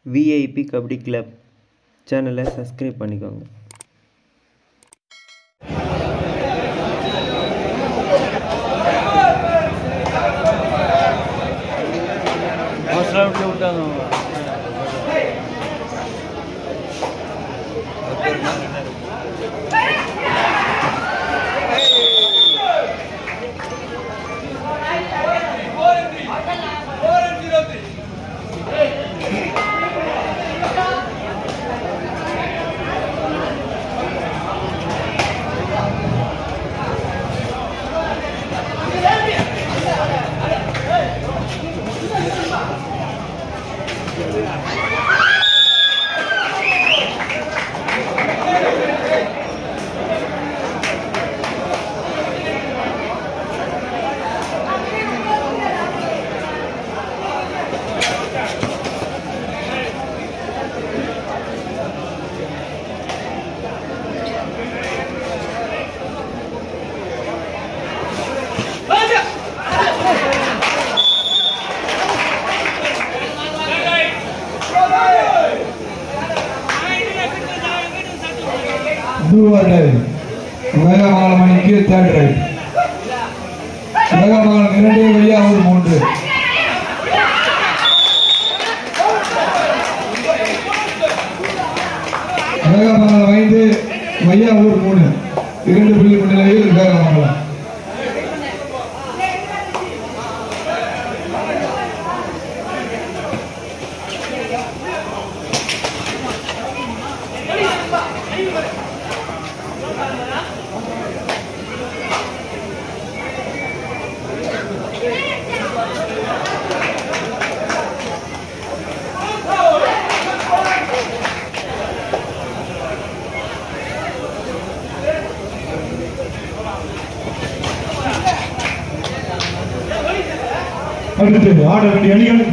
VIP kabaddi club சேனலை subscribe பண்ணிக்கோங்க மோஸ்ட்லாம் விட்டு விட்டாங்க தூவார்கள் உலகமாலம் மணிக்கு தேர்ட் ரைட் உலகமாலம் இரண்டு வையாவூர் மூன்று உலகமாலம் ஐந்து வையாவூர் மூணு இரண்டு புள்ளி முன்னிலையில் உலகமாலம் அடுத்து ஆட வேண்டிய அணிகள்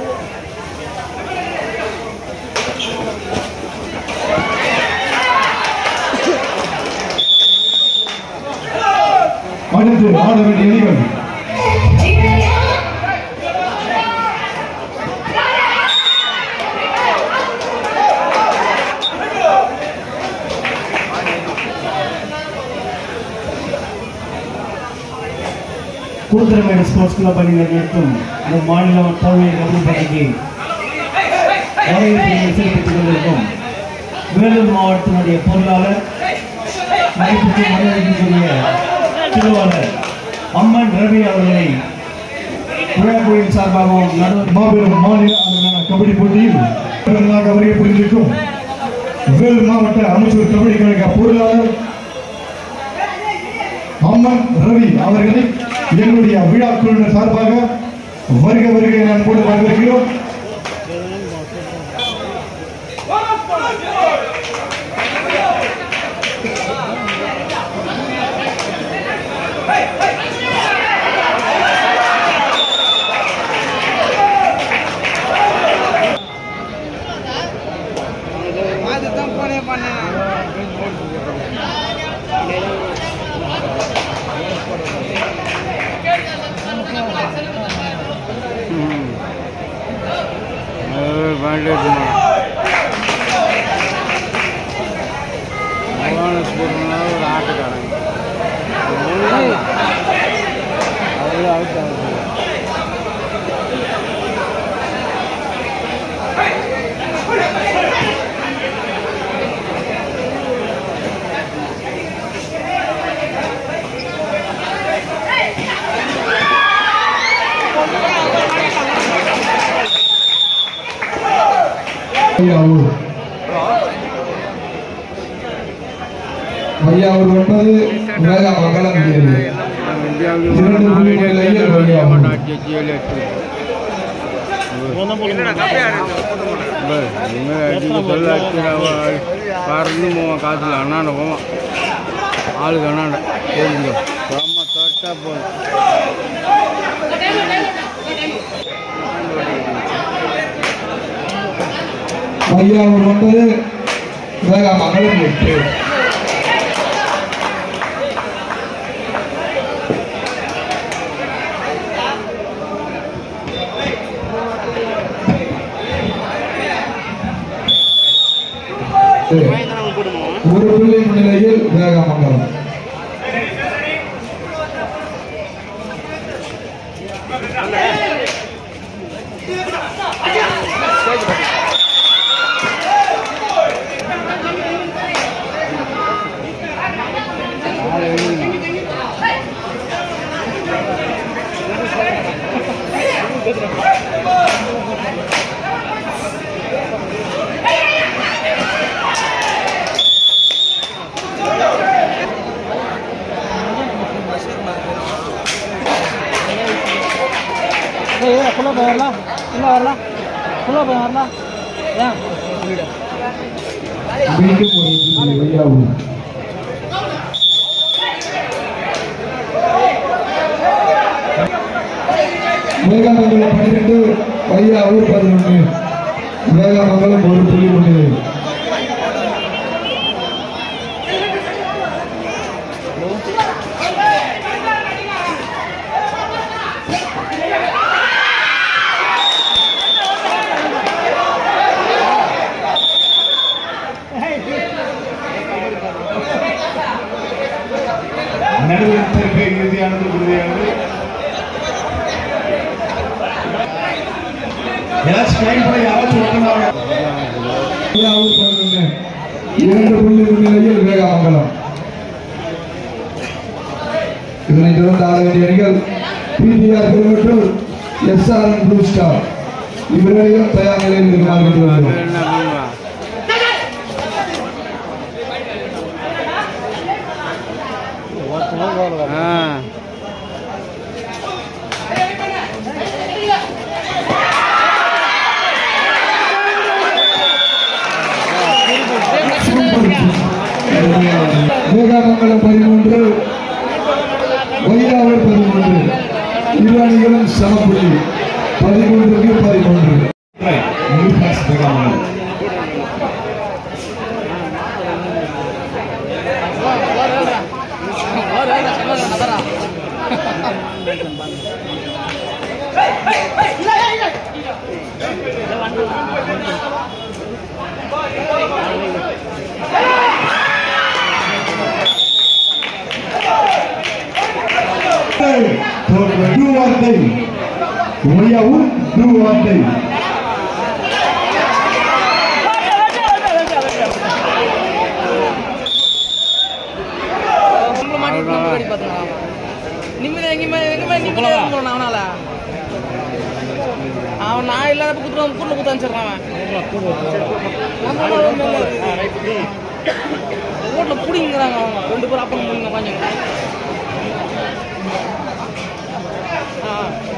அடுத்து ஆட வேண்டிய அணிகள் கூட்டுறவு ஸ்போர்ட்ஸ் கிளப் அணியினர் நடத்தும் இந்த மாநில தலைமை கபடி போட்டிக்கு வரவேற்பு சிறப்பித்துக் கொண்டிருக்கும் வேலூர் மாவட்டத்தினுடைய பொருளாளர் மதிப்புக்கு மரியாதைக்குரிய திருவாளர் அம்மன் ரவி அவர்களை விழாக்குழுவின் சார்பாகவும் நடுவர் மாபெரும் மாநில அளவிலான கபடி போட்டியில் பிறந்ததாக வருகை புரிந்திருக்கும் வேலூர் மாவட்ட அமைச்சர் கபடி கழக பொருளாளர் அம்மன் ரவி அவர்களை எங்களுடைய விழா குழுவினர் சார்பாக வருக வருகை நான் போட்டு வரவேற்கிறோம் அதுதான் போனே பண்ணேன் ஒரு ஆட்டுக்காரங்க அது அவுட் ஆகுது வையாவூர் வையாவூர் ஒன்பது வேக மங்களம் ஏழு இரண்டு புள்ளி முன்னிலையில் வையாவூர் காசுல அண்ணாண்ட போவான் ஆளுக்கு அண்ணாண்ட தெரிஞ்சுக்கோ ரொம்ப தொட்டா போதும் வையாவூர் ஒன்பது வேக மங்களம் எட்டு ஒரு புள்ளி முன்னிலையில் வேகமங்கலம் ஃபுல்லாக போய் வரலாம் ஃபுல்லாக வரலாம் ஃபுல்லாக போய் வரலாம் ஏன் மீண்டும் ஒரு புள்ளி வையாவூர் வேகமங்கலம் பன்னிரெண்டு வையாவூர் பதினொன்று வேகமங்கலம் ஒரு புள்ளி முன்னிலை நடுவர் தரப்பு இறுதியானது உறுதியானது ஏதாச்சும் டைம் பண்ணி யாராச்சும் ஒருத்தனாக வையாவூர் பதினொன்று இரண்டு புள்ளி முன்னிலையில் வேகமங்கலம் இதனைத் தொடர்ந்து ஆட வேண்டிய அணிகள் PTR Thiruvattur SRN blue star இவர்களையும் தயார் நிலையில் இருக்குமாறு கேட்டுக்கொள்கிறோம் என்ன பண்ணுவா ஆ வேகாமங்கலம் பதிமூன்று வையாவூர் பதிமூன்று இரு அணிகளும் சமப்புள்ளி பதிமூன்றுக்கு பதிமூன்று நியூ பாஸ் வேகாமங்கலம் டூ வார்த்தை வையாவூர் டூ வார்த்தை நிம்மதி எங்கேயுமே எங்கேயுமே நிம்மதி போறான் அவனால அவன் நான் இல்லாத குத்துற கூட்டில் குத்த அனுப்பிச்சிடுறான் அவன் ரோட்ல பிடிங்கிறாங்க அவங்க ரெண்டு பேரும் அப்பன் பிடிங்க உட்காந்துங்க ஆ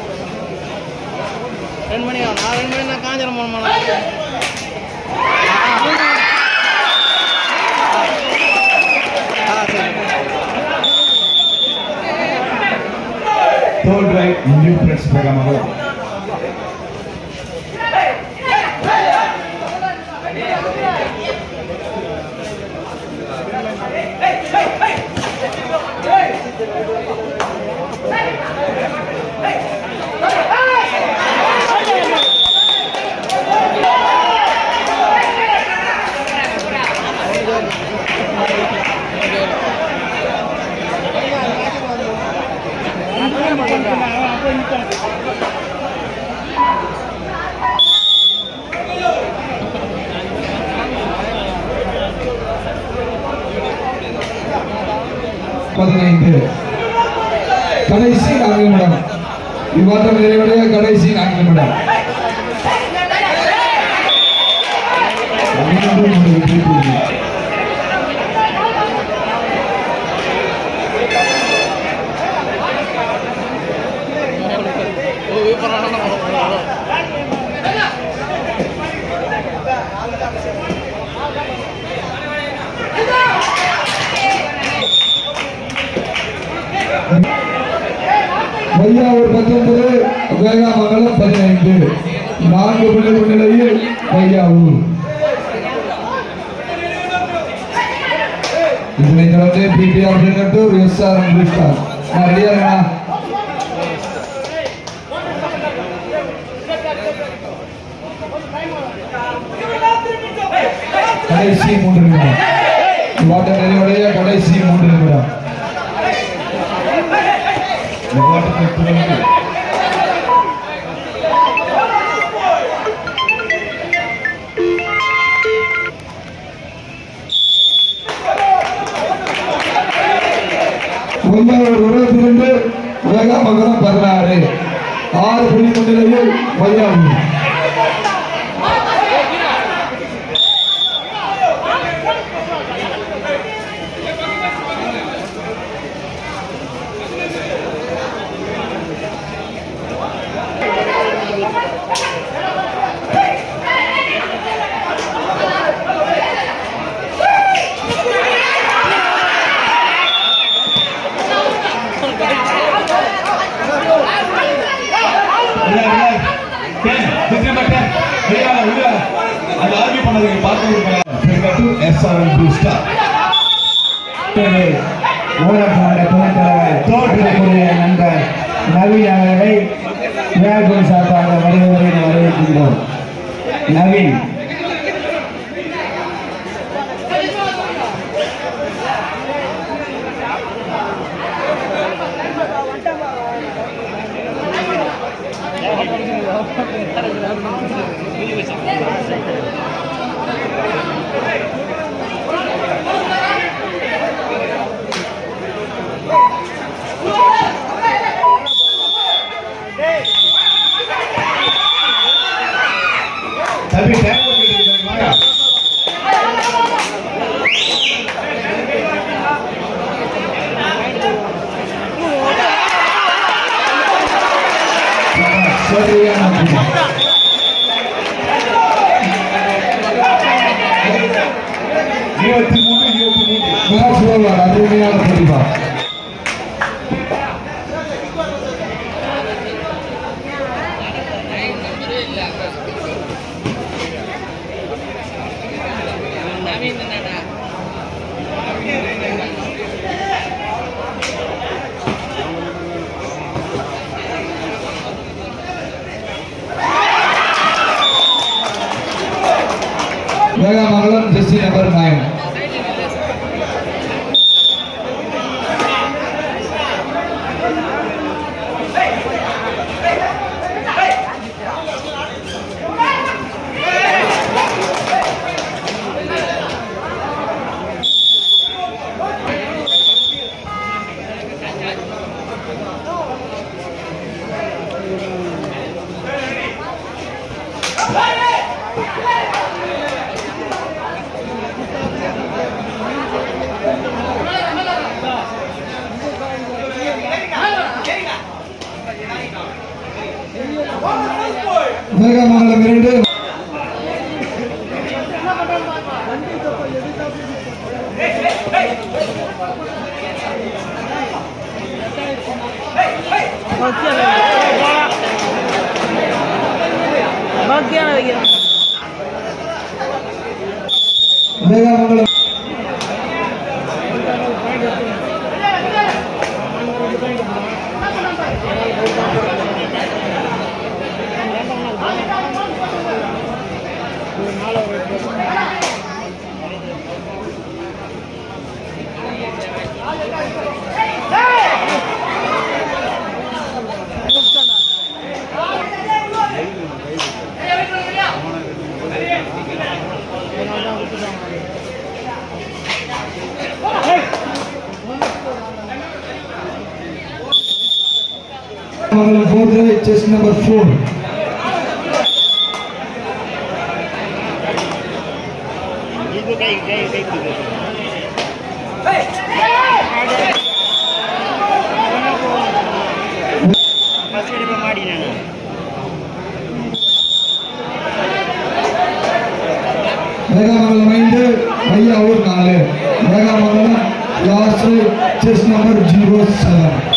ரெண்டு மணி ஆகும் நான் ரெண்டு மணி நான் காஞ்சிரம் போனோம் ஆ சரி Third right, New Press Vegamangala. பதினைந்து கடைசி நான்கு நிமிடம் இவ்வாட்டம் நிறைவடைய கடைசி நான்கு நிமிடம் மீண்டும் ஒரு வெற்றி புள்ளி. வையாவூர் பத்தொன்பது வேகாமங்கலம் பதினைந்து நான்கு புள்ளி முன்னிலையில் வையாவூர் இதனைத் தொடர்ந்து PTR Thirunattur S R M star நான் ரெடியா இருக்கா கடைசி மூன்று நிமிடம் இவ்வாட்ட நிறைவடைய கடைசி மூன்று நிமிடம் இந்த வாட்டத்தை தொடர்ந்து ஒன்பது இருபத்தி ரெண்டு வேகாமங்கலம் பதினாறு ஆறு புள்ளி முன்னிலையில் வையாபுரி ஊழற்கான துணைத்தலைவர் தோற்றக்கூடிய நண்பர் நவீன் அவர்களை விழாக்குழு சார்பாக வருகிறவரை வரவேற்கின்றோம் நவீன் தம்பி டைம் வாங்க சரியான புள்ளி. இருபத்தி மூணு இருபத்தி மூணு மேட்ச் ஓவர் அருமையான பதிவா Vegamangalam jersey number nine Vegamangalam இரண்டு பாக்கியான வைக்கிறேன் வேகாமங்கலம் வேகாமங்கலம் fourth chest number four வேகாமங்கலம் ஐந்து ஐயாவூர் நாலு Vegamangalam last chest number zero seven